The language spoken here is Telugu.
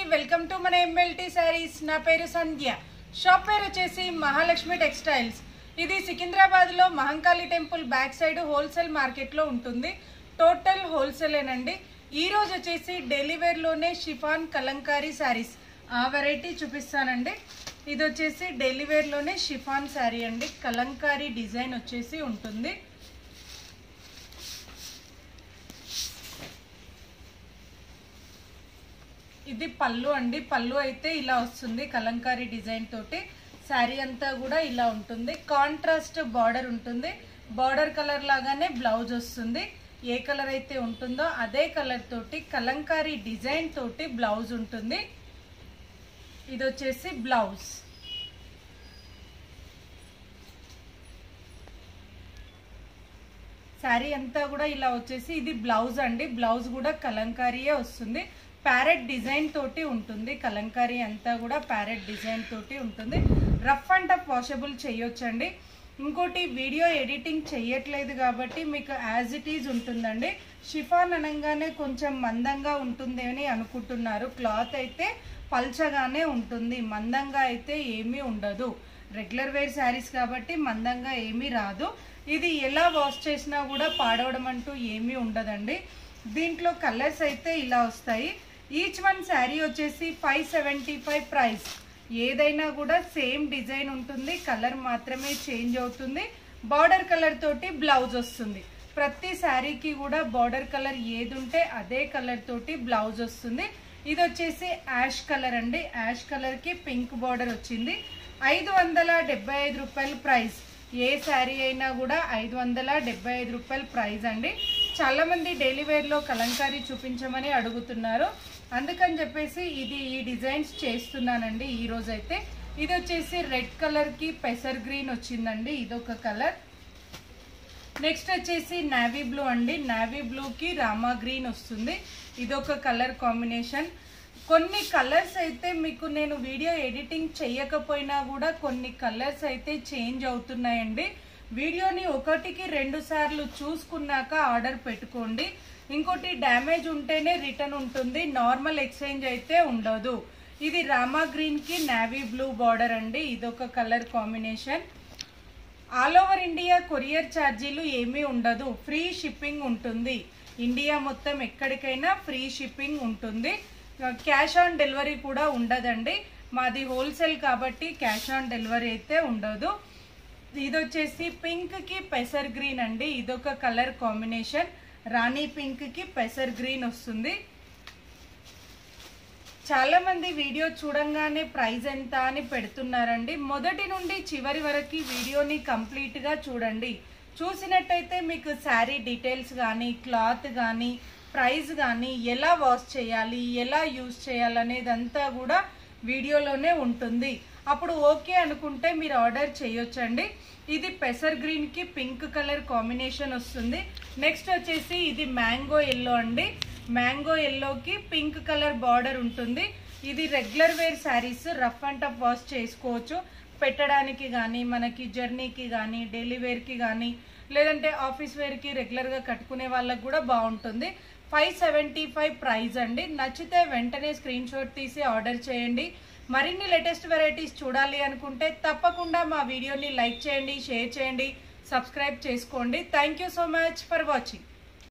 వెల్కమ్ టు మన ఎంఎల్టీ శారీస్ నా పేరు సంధ్య షాప్ పేరు వచ్చేసి మహాలక్ష్మి టెక్స్టైల్స్ ఇది సికింద్రాబాద్ లో Mahankali temple back side wholesale market లో ఉంటుంది టోటల్ హోల్సేలేనండి ఈ రోజు వచ్చేసి డెలివేర్ లోనే షిఫాన్ కలంకారీ శారీస్ ఆ వెరైటీ చూపిస్తానండి ఇది వచ్చేసి డెలివేర్ లోనే షిఫాన్ శారీ అండి కలంకారీ డిజైన్ వచ్చేసి ఉంటుంది ఇది పళ్ళు అండి పళ్ళు అయితే ఇలా వస్తుంది కలంకారీ డిజైన్ తోటి శారీ అంతా కూడా ఇలా ఉంటుంది కాంట్రాస్ట్ బార్డర్ ఉంటుంది బార్డర్ కలర్ లాగానే బ్లౌజ్ వస్తుంది ఏ కలర్ అయితే ఉంటుందో అదే కలర్ తోటి కలంకారీ డిజైన్ తోటి బ్లౌజ్ ఉంటుంది ఇది వచ్చేసి బ్లౌజ్ శారీ అంతా కూడా ఇలా వచ్చేసి ఇది బ్లౌజ్ అండి బ్లౌజ్ కూడా కలంకారీయే వస్తుంది ప్యారెట్ డిజైన్ తోటి ఉంటుంది కలంకారీ అంతా కూడా ప్యారెట్ డిజైన్ తోటి ఉంటుంది రఫ్ అండ్ టఫ్ వాషబుల్ చేయొచ్చండి ఇంకోటి వీడియో ఎడిటింగ్ చెయ్యట్లేదు కాబట్టి మీకు యాజ్ ఇట్ ఈజ్ ఉంటుందండి షిఫాన్ అనగానే కొంచెం మందంగా ఉంటుంది అని అనుకుంటున్నారు క్లాత్ అయితే పల్చగానే ఉంటుంది మందంగా అయితే ఏమీ ఉండదు రెగ్యులర్ వేర్ శారీస్ కాబట్టి మందంగా ఏమీ రాదు ఇది ఎలా వాష్ చేసినా కూడా పాడవడం అంటూ ఏమీ ఉండదండి దీంట్లో కలర్స్ అయితే ఇలా వస్తాయి ఈచ్ వన్ శారీ వచ్చేసి ఫైవ్ సెవెంటీ ఫైవ్ ప్రైస్ ఏదైనా కూడా సేమ్ డిజైన్ ఉంటుంది కలర్ మాత్రమే చేంజ్ అవుతుంది బార్డర్ కలర్ తోటి బ్లౌజ్ వస్తుంది ప్రతి శారీకి కూడా బార్డర్ కలర్ ఏది ఉంటే అదే కలర్ తోటి బ్లౌజ్ వస్తుంది ఇది వచ్చేసి యాష్ కలర్ అండి యాష్ కలర్ కి పింక్ బార్డర్ వచ్చింది ఐదు వందల డెబ్బై ఐదు రూపాయల ప్రైస్ ఏ శారీ అయినా కూడా ఐదు వందల డెబ్బై ఐదు రూపాయల ప్రైస్ అండి చాలా మంది డైలీ వేర్ లో కలంకారీ చూపించమని అడుగుతున్నారు అందుకని చెప్పేసి ఇది ఈ డిజైన్స్ చేస్తున్నానండి ఈ రోజు అయితే ఇది వచ్చేసి రెడ్ కలర్ కి పెసర్ గ్రీన్ వచ్చిందండి ఇదొక కలర్ నెక్స్ట్ వచ్చేసి నావీ బ్లూ అండి నావీ బ్లూకి రామా గ్రీన్ వస్తుంది ఇదొక కలర్ కాంబినేషన్ కొన్ని కలర్స్ అయితే మీకు నేను వీడియో ఎడిటింగ్ చేయకపోయినా కూడా కొన్ని కలర్స్ అయితే చేంజ్ అవుతున్నాయండి వీడియోని ఒకటికి రెండు సార్లు చూసుకున్నాక ఆర్డర్ పెట్టుకోండి ఇంకోటి డ్యామేజ్ ఉంటేనే రిటర్న్ ఉంటుంది నార్మల్ ఎక్స్చేంజ్ అయితే ఉండదు ఇది రామా గ్రీన్ కి నావీ బ్లూ బార్డర్ అండి ఇదొక colour combination all over India courier ఛార్జీలు ఏమీ ఉండదు ఫ్రీ షిప్పింగ్ ఉంటుంది ఇండియా మొత్తం ఎక్కడికైనా ఫ్రీ షిప్పింగ్ ఉంటుంది క్యాష్ ఆన్ డెలివరీ కూడా ఉండదండి మాది హోల్సేల్ కాబట్టి క్యాష్ ఆన్ డెలివరీ అయితే ఉండదు ఇది వచ్చేసి పింక్ కి పెసర్ గ్రీన్ అండి ఇదొక కలర్ కాంబినేషన్ రాణి పింక్ కి పెసర్ గ్రీన్ వస్తుంది చాలా మంది వీడియో చూడంగానే ప్రైస్ ఎంత అని పెడుతున్నారండి మొదటి నుండి చివరి వరకు వీడియోని కంప్లీట్ గా చూడండి చూసినట్టయితే మీకు శారీ డీటెయిల్స్ కానీ క్లాత్ కానీ ప్రైస్ కానీ ఎలా వాష్ చేయాలి ఎలా యూజ్ చేయాలనేదంతా కూడా వీడియోలోనే ఉంటుంది అప్పుడు ఓకే అనుకుంటే మీరు ఆర్డర్ చేయొచ్చండి ఇది పెసర్ గ్రీన్ కి పింక్ కలర్ కాంబినేషన్ వస్తుంది నెక్స్ట్ వచ్చేసి ఇది మ్యాంగో ఎల్లో అండి మ్యాంగో ఎల్లోకి పింక్ కలర్ బార్డర్ ఉంటుంది ఇది regular wear saris rough and tough wash చేసుకోవచ్చు పెట్టడానికి కానీ మనకి జర్నీకి కానీ డైలీ వేర్కి కానీ లేదంటే ఆఫీస్ వేర్కి రెగ్యులర్గా కట్టుకునే వాళ్ళకి కూడా బాగుంటుంది ఫైవ్ సెవెంటీ ఫైవ్ ప్రైస్ అండి నచ్చితే వెంటనే స్క్రీన్ షాట్ తీసి ఆర్డర్ చేయండి మరిన్ని లేటెస్ట్ వెరైటీస్ చూడాలి అనుకుంటే తప్పకుండా మా వీడియోని లైక్ చేయండి షేర్ చేయండి సబ్స్క్రైబ్ చేసుకోండి thank you so much for watching